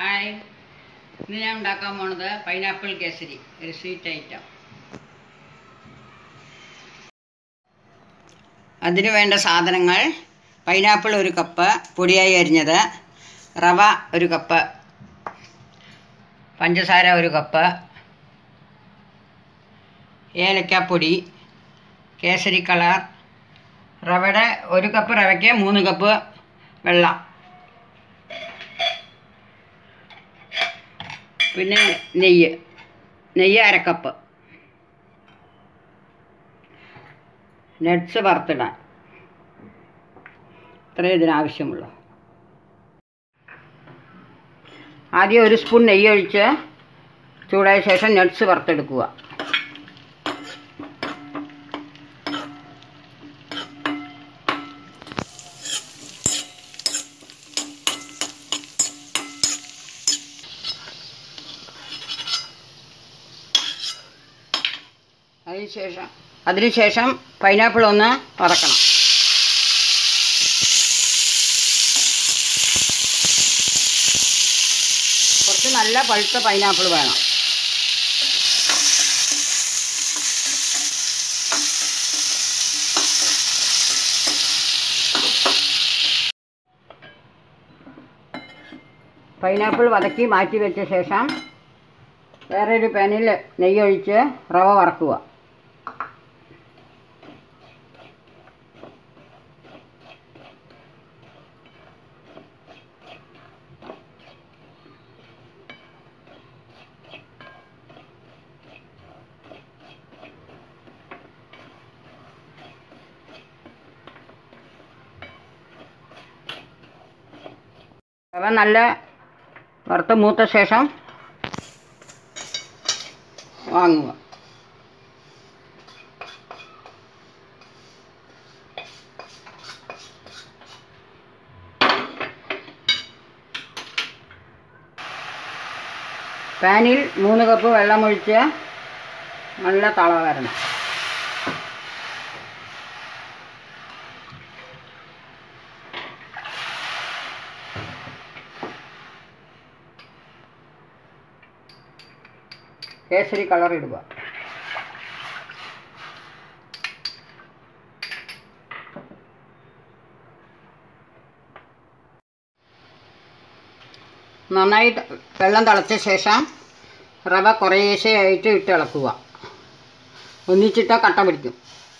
hi ഇന്ന് ഞാൻ ഉണ്ടാക്കാൻ പോണത് പൈനാപ്പിൾ കേസരി ഒരു സ്വീറ്റ് ഐറ്റം അതിന് വേണ്ട സാധനങ്ങൾ പൈനാപ്പിൾ ഒരു കപ്പ് പൊടിയായി അരിഞ്ഞത് റവ ഒരു കപ്പ് പഞ്ചസാര ഒരു കപ്പ് ഏലക്കാപ്പൊടി കേസരി കളർ റവയുടെ ഒരു കപ്പ് റവയ്ക്ക് മൂന്ന് കപ്പ് വെള്ളം പിന്നെ നെയ്യ് നെയ്യ് അരക്കപ്പ് നട്ട്സ് വറുത്തിടാൻ ഇത്രയും ഇതിനാവശ്യമുള്ളൂ ആദ്യം ഒരു സ്പൂൺ നെയ്യ് ഒഴിച്ച് ചൂടായ ശേഷം നട്ട്സ് വറുത്തെടുക്കുക അതിനുശേഷം അതിനുശേഷം പൈനാപ്പിൾ ഒന്ന് വറക്കണം കുറച്ച് നല്ല പഴുത്ത പൈനാപ്പിൾ വേണം പൈനാപ്പിൾ വതക്കി മാറ്റി വെച്ച ശേഷം വേറൊരു പാനിൽ നെയ്യൊഴിച്ച് റവ വറക്കുക റവ നല്ല വറുത്ത് മൂത്ത ശേഷം വാങ്ങുക പാനിൽ മൂന്ന് കപ്പ് വെള്ളമൊഴിച്ച് നല്ല തള വരണം കേസരി കളർ ഇടുക നന്നായി ത- വെള്ളം തിളച്ച ശേഷം റവ കുറേശ്ശെയായിട്ട് ഇട്ട് ഇളക്കുക ഒന്നിച്ചിട്ടാൽ കട്ട പിടിക്കും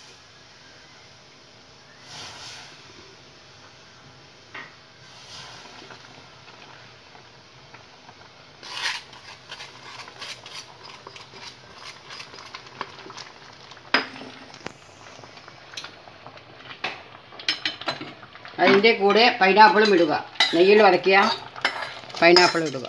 അതിൻ്റെ കൂടെ പൈനാപ്പിളും ഇടുക നെയ്യിൽ വരയ്ക്കുക പൈനാപ്പിൾ ഇടുക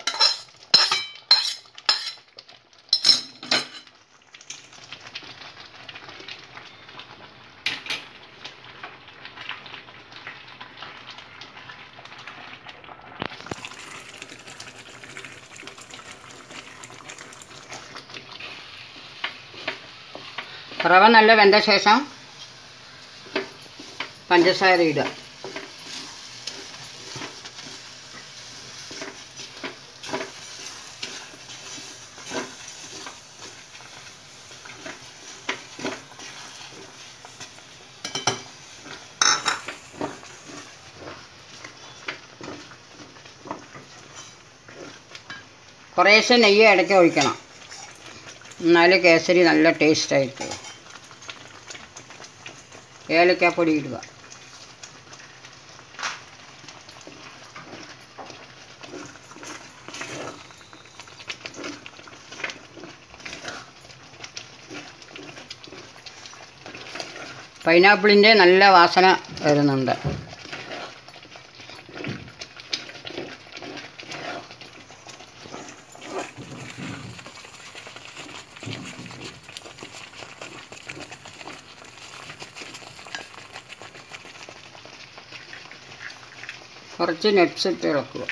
റവ നല്ല വെന്ത ശേഷം പഞ്ചസാര ഇടുക കുറേശ്ശെ നെയ്യ് ഇടയ്ക്ക് ഒഴിക്കണം എന്നാലേ കേസരി നല്ല ടേസ്റ്റ് ആയിരിക്കും ഏലക്കാപ്പൊടി ഇടുക പൈനാപ്പിളിൻ്റെ നല്ല വാസന വരുന്നുണ്ട് കുറച്ച് നട്ട്സ് ഇട്ട് ഇളക്കുക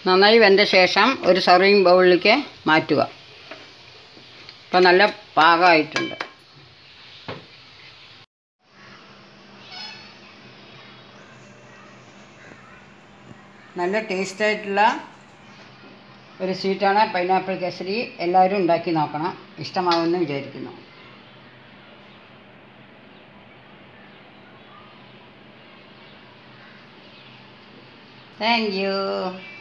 നന്നായി വെന്ത ശേഷം ഒരു സർവിങ് ബൗളിലേക്ക് മാറ്റുക ഇപ്പം നല്ല പാകമായിട്ടുണ്ട് നല്ല ടേസ്റ്റ് ആയിട്ടുള്ള ഒരു സ്വീറ്റാണ് പൈനാപ്പിൾ കേസരി എല്ലാവരും ഉണ്ടാക്കി നോക്കണം ഇഷ്ടമാവുമെന്ന് വിചാരിക്കുന്നു താങ്ക് യു